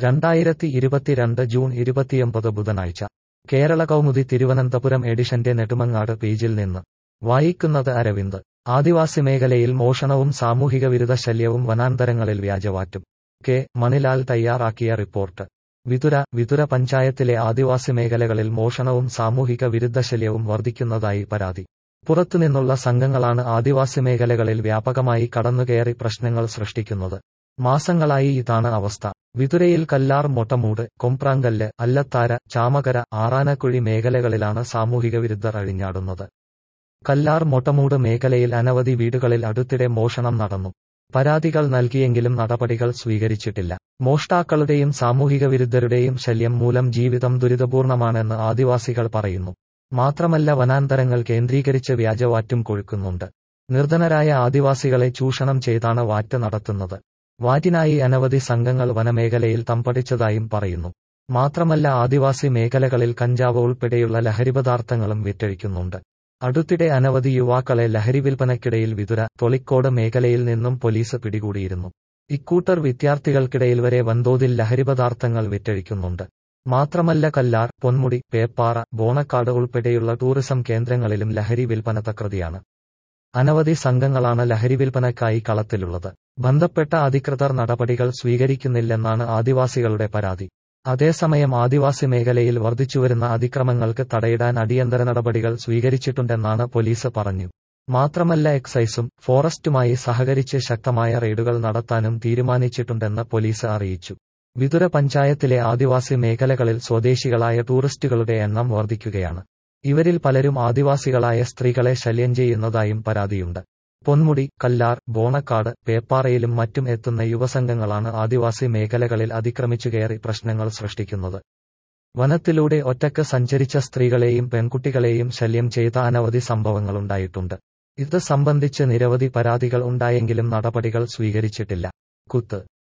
രണ്ടായിരത്തി ഇരുപത്തിരണ്ട് ജൂൺ ഇരുപത്തിയൊമ്പത് ബുധനാഴ്ച കേരള കൗമുദി തിരുവനന്തപുരം എഡിഷന്റെ നെടുമങ്ങാട് പേജിൽ നിന്ന് വായിക്കുന്നത് അരവിന്ദ് ആദിവാസി മേഖലയിൽ മോഷണവും സാമൂഹിക വിരുദ്ധ ശല്യവും വനാന്തരങ്ങളിൽ വ്യാജവാറ്റും കെ മണിലാൽ തയ്യാറാക്കിയ റിപ്പോർട്ട് വിതുര വിതുര പഞ്ചായത്തിലെ ആദിവാസി മേഖലകളിൽ മോഷണവും സാമൂഹിക വിരുദ്ധ ശല്യവും വർദ്ധിക്കുന്നതായി പരാതി പുറത്തുനിന്നുള്ള സംഘങ്ങളാണ് ആദിവാസി മേഖലകളിൽ വ്യാപകമായി കടന്നുകയറി പ്രശ്നങ്ങൾ സൃഷ്ടിക്കുന്നത് മാസങ്ങളായി ഇതാണ് അവസ്ഥ വിതുരയിൽ കല്ലാർ മൊട്ടമൂട് കൊമ്പ്രാങ്കല്ല് അല്ലത്താര ചാമകര ആറാനക്കുഴി മേഖലകളിലാണ് സാമൂഹിക വിരുദ്ധർ അഴിഞ്ഞാടുന്നത് കല്ലാർ മൊട്ടമൂട് മേഖലയിൽ അനവധി വീടുകളിൽ അടുത്തിടെ മോഷണം നടന്നു പരാതികൾ നൽകിയെങ്കിലും നടപടികൾ സ്വീകരിച്ചിട്ടില്ല മോഷ്ടാക്കളുടെയും സാമൂഹിക വിരുദ്ധരുടെയും ശല്യം മൂലം ജീവിതം ദുരിതപൂർണമാണെന്ന് ആദിവാസികൾ പറയുന്നു മാത്രമല്ല വനാന്തരങ്ങൾ കേന്ദ്രീകരിച്ച് വ്യാജവാറ്റും കൊഴുക്കുന്നുണ്ട് നിർധനരായ ആദിവാസികളെ ചൂഷണം ചെയ്താണ് വാറ്റ് നടത്തുന്നത് വാറ്റിനായി അനവധി സംഘങ്ങൾ വനമേഖലയിൽ തമ്പടിച്ചതായും പറയുന്നു മാത്രമല്ല ആദിവാസി മേഖലകളിൽ കഞ്ചാവ് ഉൾപ്പെടെയുള്ള ലഹരിപദാർത്ഥങ്ങളും വിറ്റഴിക്കുന്നുണ്ട് അടുത്തിടെ അനവധി യുവാക്കളെ ലഹരി വിൽപ്പനയ്ക്കിടയിൽ വിതുര തൊളിക്കോട് മേഖലയിൽ നിന്നും പോലീസ് പിടികൂടിയിരുന്നു ഇക്കൂട്ടർ വിദ്യാർത്ഥികൾക്കിടയിൽ വരെ വൻതോതിൽ ലഹരിപദാർത്ഥങ്ങൾ വിറ്റഴിക്കുന്നുണ്ട് മാത്രമല്ല കല്ലാർ പൊന്മുടി പേപ്പാറ ബോണക്കാട് ഉൾപ്പെടെയുള്ള ടൂറിസം കേന്ദ്രങ്ങളിലും ലഹരി വിൽപ്പന തകൃതിയാണ് അനവധി സംഘങ്ങളാണ് ലഹരി വിൽപ്പനയ്ക്കായി കളത്തിലുള്ളത് ബന്ധപ്പെട്ട അധികൃതർ നടപടികൾ സ്വീകരിക്കുന്നില്ലെന്നാണ് ആദിവാസികളുടെ പരാതി അതേസമയം ആദിവാസി മേഖലയിൽ വർദ്ധിച്ചുവരുന്ന അതിക്രമങ്ങൾക്ക് തടയിടാൻ അടിയന്തര നടപടികൾ സ്വീകരിച്ചിട്ടുണ്ടെന്നാണ് പോലീസ് പറഞ്ഞു മാത്രമല്ല എക്സൈസും ഫോറസ്റ്റുമായി സഹകരിച്ച് ശക്തമായ റെയ്ഡുകൾ നടത്താനും തീരുമാനിച്ചിട്ടുണ്ടെന്ന് പോലീസ് അറിയിച്ചു വിതുര പഞ്ചായത്തിലെ ആദിവാസി മേഖലകളിൽ സ്വദേശികളായ ടൂറിസ്റ്റുകളുടെ എണ്ണം വർദ്ധിക്കുകയാണ് ഇവരിൽ പലരും ആദിവാസികളായ സ്ത്രീകളെ ശല്യം ചെയ്യുന്നതായും പരാതിയുണ്ട് പൊന്മുടി കല്ലാർ ബോണക്കാട് പേപ്പാറയിലും മറ്റും എത്തുന്ന യുവസംഘങ്ങളാണ് ആദിവാസി മേഖലകളിൽ അതിക്രമിച്ചു കയറി പ്രശ്നങ്ങൾ സൃഷ്ടിക്കുന്നത് വനത്തിലൂടെ ഒറ്റക്ക് സഞ്ചരിച്ച സ്ത്രീകളെയും പെൺകുട്ടികളെയും ശല്യം ചെയ്ത അനവധി സംഭവങ്ങളുണ്ടായിട്ടുണ്ട് ഇത് സംബന്ധിച്ച് നിരവധി പരാതികൾ ഉണ്ടായെങ്കിലും നടപടികൾ സ്വീകരിച്ചിട്ടില്ല കുത്ത്